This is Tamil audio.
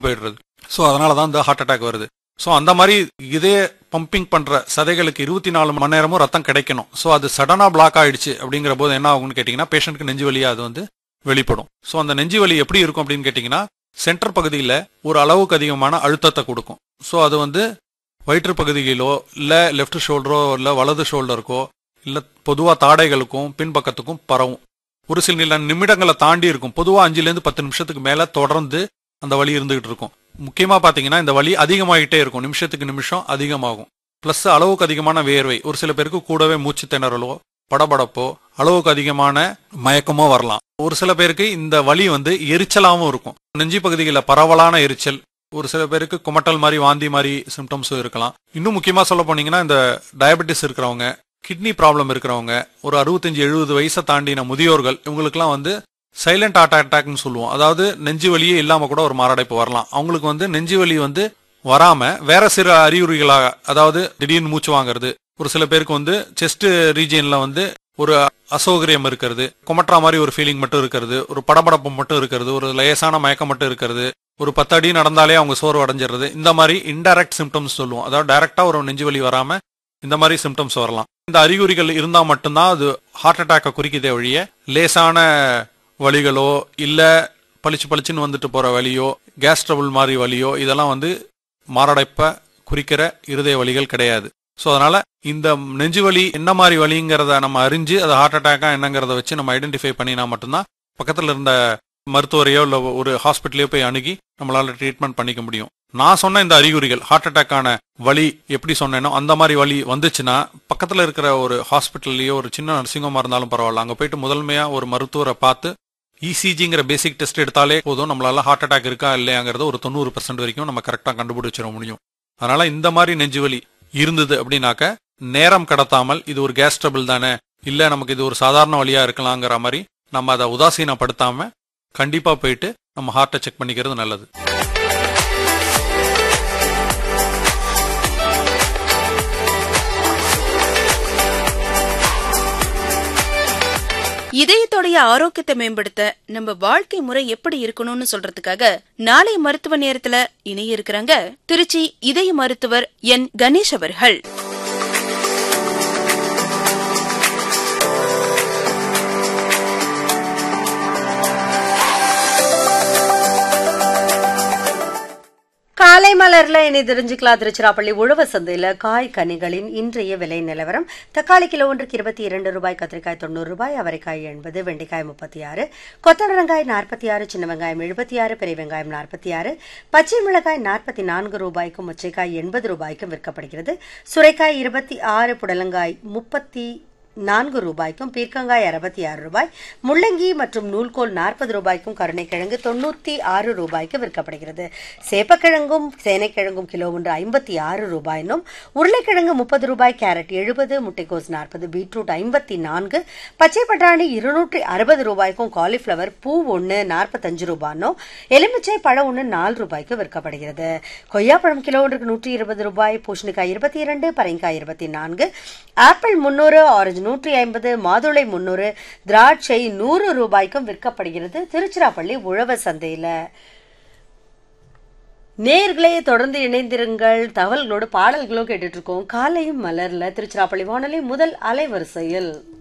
போயிடுறது ஸோ அதனால தான் இந்த ஹார்ட் அட்டாக் வருது ஸோ அந்த மாதிரி இதே பம்பிங் பண்ற சதைகளுக்கு இருபத்தி நாலு மணி நேரமும் ரத்தம் கிடைக்கணும் ஸோ அது சடனா பிளாக் ஆயிடுச்சு அப்படிங்கிற போது என்ன ஆகும்னு கேட்டிங்கன்னா பேஷண்ட்க்கு நெஞ்சு வலியா அது வந்து வெளிப்படும் ஸோ அந்த நெஞ்சு வலி எப்படி இருக்கும் அப்படின்னு கேட்டிங்கன்னா சென்டர் பகுதியில் ஒரு அளவுக்கு அதிகமான அழுத்தத்தை கொடுக்கும் ஸோ அது வந்து வயிற்று பகுதியிலோ இல்லை லெஃப்ட் ஷோல்டரோ இல்லை வலது ஷோல்டருக்கோ இல்லை பொதுவாக தாடைகளுக்கும் பின்பக்கத்துக்கும் பரவும் ஒரு சில நில நிமிடங்களை தாண்டி இருக்கும் பொதுவாக அஞ்சுலேருந்து பத்து நிமிஷத்துக்கு மேலே தொடர்ந்து அந்த வலி இருந்துகிட்டு இருக்கும் முக்கியமா பாத்தீங்கன்னா இந்த வலி அதிகமாகிட்டே இருக்கும் நிமிஷத்துக்கு நிமிஷம் அதிகமாகும் பிளஸ் அளவுக்கு அதிகமான வேர்வை ஒரு சில பேருக்கு கூடவே மூச்சு திணறலோ படபடப்போ அளவுக்கு அதிகமான மயக்கமோ வரலாம் ஒரு சில பேருக்கு இந்த வலி வந்து எரிச்சலாவும் இருக்கும் நெஞ்சு பகுதிகளில் பரவலான எரிச்சல் ஒரு சில பேருக்கு குமட்டல் மாதிரி வாந்தி மாதிரி சிம்டம்ஸும் இருக்கலாம் இன்னும் முக்கியமா சொல்ல போனீங்கன்னா இந்த டயபெட்டிஸ் இருக்கிறவங்க கிட்னி ப்ராப்ளம் இருக்கிறவங்க ஒரு அறுபத்தஞ்சு எழுபது வயசை தாண்டின முதியோர்கள் இவங்களுக்குலாம் வந்து சைலண்ட் ஹார்ட் அட்டாக்னு சொல்லுவோம் அதாவது நெஞ்சு வலியே இல்லாம கூட ஒரு மாரடைப்பு வரலாம் அவங்களுக்கு வந்து நெஞ்சு வலி வந்து வராம வேற சில அறிகுறிகளாக அதாவது திடீர்னு மூச்சு வாங்குறது ஒரு சில பேருக்கு வந்து செஸ்ட் ரீஜியன்ல வந்து ஒரு அசௌகரியம் இருக்கிறது குமட்டுற மாதிரி ஒரு ஃபீலிங் மட்டும் இருக்கிறது ஒரு படபடப்பு மட்டும் இருக்கிறது ஒரு லேசான மயக்கம் மட்டும் இருக்கிறது ஒரு பத்து அடி நடந்தாலே அவங்க சோர்வு அடைஞ்சிடுறது இந்த மாதிரி இன்டைரக்ட் சிம்டம்ஸ் சொல்லுவோம் அதாவது டைரக்டா ஒரு நெஞ்சு வலி வராம இந்த மாதிரி சிம்டம்ஸ் வரலாம் இந்த அறிகுறிகள் இருந்தா மட்டும்தான் அது ஹார்ட் அட்டாக்கை குறிக்குதே ஒழிய லேசான வலிகளோ இல்ல பளிச்சு பளிச்சுன்னு வந்துட்டு போற வலியோ கேஸ் ட்ரபிள் மாதிரி வலியோ இதெல்லாம் வந்து மாரடைப்பை குறிக்கிற இருதய வலிகள் கிடையாது ஸோ அதனால இந்த நெஞ்சு வலி என்ன மாதிரி வலிங்கிறத நம்ம அறிஞ்சு அது ஹார்ட் அட்டாக்கா என்னங்கிறத வச்சு நம்ம ஐடென்டிஃபை பண்ணினா மட்டும்தான் பக்கத்துல இருந்த மருத்துவரையோ இல்லை ஒரு ஹாஸ்பிட்டலையோ போய் அணுகி நம்மளால ட்ரீட்மெண்ட் பண்ணிக்க முடியும் நான் சொன்ன இந்த அறிகுறிகள் ஹார்ட் அட்டாக்கான வலி எப்படி சொன்னேனோ அந்த மாதிரி வலி வந்துச்சுன்னா பக்கத்துல இருக்கிற ஒரு ஹாஸ்பிட்டல்லையோ ஒரு சின்ன நர்சிங்கமா இருந்தாலும் பரவாயில்ல அங்க போயிட்டு முதன்மையா ஒரு மருத்துவரை பார்த்து இசிஜிங்கிற பேசிக் டெஸ்ட் எடுத்தாலே போதும் நம்மளால ஹார்ட் அட்டாக் இருக்கா இல்லையாங்கிறத ஒரு தொண்ணூறு பர்சன்ட் வரைக்கும் நம்ம கரெக்டாக கண்டுபிடிச்சிட முடியும் அதனால இந்த மாதிரி நெஞ்சுவலி இருந்தது அப்படின்னாக்க நேரம் கடத்தாமல் இது ஒரு கேஸ் ட்ரபிள் தானே இல்ல நமக்கு இது ஒரு சாதாரண வழியா இருக்கலாங்கிற மாதிரி நம்ம அதை உதாசீனப்படுத்தாம கண்டிப்பா போயிட்டு நம்ம ஹார்ட்டை செக் பண்ணிக்கிறது நல்லது இதயத்தோடைய ஆரோக்கியத்தை மேம்படுத்த நம்ம வாழ்க்கை முறை எப்படி இருக்கணும்னு சொல்றதுக்காக நாளை மருத்துவ நேரத்துல இணைய இருக்கிறாங்க திருச்சி இதய மருத்துவர் என் கணேஷ் அவர்கள் காலை மலர்ல இனி தெரிஞ்சுக்கலாம் திருச்சிராப்பள்ளி உழவு சந்தையில காய் கனிகளின் இன்றைய விலை நிலவரம் தக்காளி கிலோ ஒன்றுக்கு இருபத்தி இரண்டு ரூபாய் கத்திரிக்காய் தொண்ணூறு ரூபாய் அவரைக்காய் எண்பது வெண்டைக்காய் முப்பத்தி ஆறு கொத்தவரங்காய் நாற்பத்தி ஆறு சின்ன வெங்காயம் எழுபத்தி ஆறு பெரிய வெங்காயம் நாற்பத்தி ஆறு பச்சை மிளகாய் நாற்பத்தி நான்கு ரூபாய்க்கும் முச்சைக்காய் எண்பது ரூபாய்க்கும் விற்கப்படுகிறது சுரைக்காய் இருபத்தி ஆறு புடலங்காய் முப்பத்தி நான்கு ரூபாய்க்கும் பீர்க்கங்காய் அறுபத்தி ஆறு ரூபாய் முள்ளங்கி மற்றும் நூல்கோல் நாற்பது ரூபாய்க்கும் கருணைக்கிழங்கு தொண்ணூத்தி ஆறு ரூபாய்க்கு விற்கப்படுகிறது சேப்பக்கிழங்கும் சேனைக்கிழங்கும் கிலோ ஒன்று ஐம்பத்தி ஆறு ரூபாயினும் உருளைக்கிழங்கு முப்பது ரூபாய் கேரட் எழுபது முட்டைக்கோஸ் நாற்பது பீட்ரூட் ஐம்பத்தி நான்கு பச்சை பட்டாணி இருநூற்றி அறுபது ரூபாய்க்கும் காலிஃப்ளவர் பூ ஒன்று நாற்பத்தஞ்சு ரூபாய்னும் எலுமிச்சை பழம் ஒன்று நாலு ரூபாய்க்கு விற்கப்படுகிறது கொய்யாப்பழம் கிலோ ஒன்றுக்கு நூற்றி இருபது ரூபாய் பூசணிக்காய் இருபத்தி இரண்டு பரங்காய் இருபத்தி நான்கு ஆப்பிள் முன்னூறு ஆரஞ்சு நூற்றி ஐம்பது மாதுளை முன்னூறு திராட்சை நூறு ரூபாய்க்கும் விற்கப்படுகிறது திருச்சிராப்பள்ளி உழவர் சந்தையில நேர்களே தொடர்ந்து இணைந்திருங்கள் தகவல்களோடு பாடல்களும் கேட்டுட்டு இருக்கோம் காலையும் மலர்ல திருச்சிராப்பள்ளி வானொலி முதல் அலைவரிசையில்